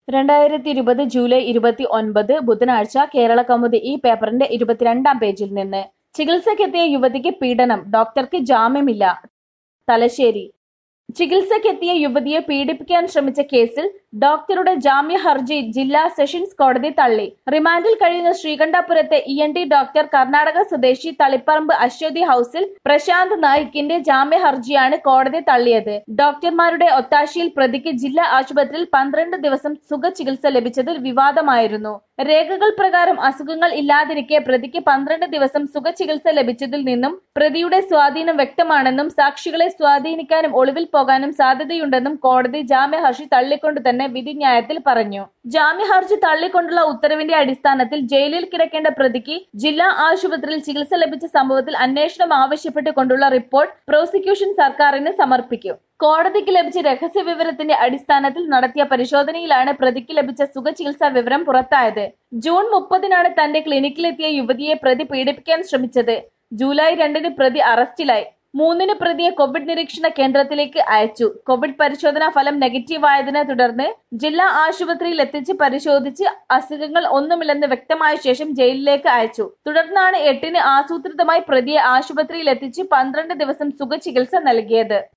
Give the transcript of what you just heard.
രണ്ടായിരത്തി ഇരുപത് ജൂലൈ ഇരുപത്തി ഒൻപത് ബുധനാഴ്ച കേരള കൗമുദി ഈ പേപ്പറിന്റെ ഇരുപത്തിരണ്ടാം പേജിൽ നിന്ന് ചികിത്സയ്ക്കെത്തിയ യുവതിക്ക് പീഡനം ഡോക്ടർക്ക് ജാമ്യമില്ല തലശ്ശേരി ചികിത്സയ്ക്കെത്തിയ യുവതിയെ പീഡിപ്പിക്കാൻ ശ്രമിച്ച കേസിൽ ഡോക്ടറുടെ ജാമ്യ ഹർജി ജില്ലാ സെഷൻസ് കോടതി തള്ളി റിമാൻഡിൽ കഴിയുന്ന ശ്രീകണ്ഠപുരത്തെ E N T doctor Karnataka സ്വദേശി തളിപ്പറമ്പ് അശ്വതി ഹൌസിൽ പ്രശാന്ത് നായിക്കിന്റെ ജാമ്യ ഹർജിയാണ് കോടതി തള്ളിയത് ഡോക്ടർമാരുടെ ഒത്താശയിൽ പ്രതിക്ക് ജില്ലാ ആശുപത്രിയിൽ പന്ത്രണ്ട് ദിവസം സുഖചികിത്സ ലഭിച്ചതിൽ വിവാദമായിരുന്നു രേഖകൾ പ്രകാരം അസുഖങ്ങൾ ഇല്ലാതിരിക്കെ പ്രതിക്ക് പന്ത്രണ്ട് ദിവസം സുഖചികിത്സ ലഭിച്ചതിൽ നിന്നും പ്രതിയുടെ സ്വാധീനം വ്യക്തമാണെന്നും സാക്ഷികളെ സ്വാധീനിക്കാനും ഒളിവിൽ പോകാനും സാധ്യതയുണ്ടെന്നും കോടതി ജാമ്യ ഹർജി തള്ളിക്കൊണ്ട് തന്നെ വിധിന്യായത്തിൽ പറഞ്ഞു ജാമ്യ ഹർജി തള്ളിക്കൊണ്ടുള്ള ഉത്തരവിന്റെ അടിസ്ഥാനത്തിൽ ജയിലിൽ കിടക്കേണ്ട പ്രതിക്ക് ജില്ലാ ആശുപത്രിയിൽ ചികിത്സ ലഭിച്ച സംഭവത്തിൽ അന്വേഷണം ആവശ്യപ്പെട്ടുകൊണ്ടുള്ള റിപ്പോർട്ട് പ്രോസിക്യൂഷൻ സർക്കാരിന് സമർപ്പിക്കും കോടതിക്ക് ലഭിച്ച രഹസ്യ വിവരത്തിന്റെ അടിസ്ഥാനത്തിൽ നടത്തിയ പരിശോധനയിലാണ് പ്രതിക്ക് ലഭിച്ച സുഖചികിത്സാ വിവരം പുറത്തായത് ജൂൺ മുപ്പതിനാണ് തന്റെ ക്ലിനിക്കിലെത്തിയ യുവതിയെ പ്രതി പീഡിപ്പിക്കാൻ ശ്രമിച്ചത് ജൂലൈ രണ്ടിന് പ്രതി അറസ്റ്റിലായി മൂന്നിന് പ്രതിയെ കോവിഡ് നിരീക്ഷണ കേന്ദ്രത്തിലേക്ക് അയച്ചു കോവിഡ് പരിശോധനാ ഫലം നെഗറ്റീവ് ആയതിനെ തുടർന്ന് ജില്ലാ ആശുപത്രിയിൽ എത്തിച്ച് പരിശോധിച്ച് അസുഖങ്ങൾ ഒന്നുമില്ലെന്ന് വ്യക്തമായ ശേഷം ജയിലിലേക്ക് അയച്ചു തുടർന്നാണ് എട്ടിന് ആസൂത്രിതമായി പ്രതിയെ ആശുപത്രിയിൽ എത്തിച്ച് പന്ത്രണ്ട് ദിവസം സുഖചികിത്സ നൽകിയത്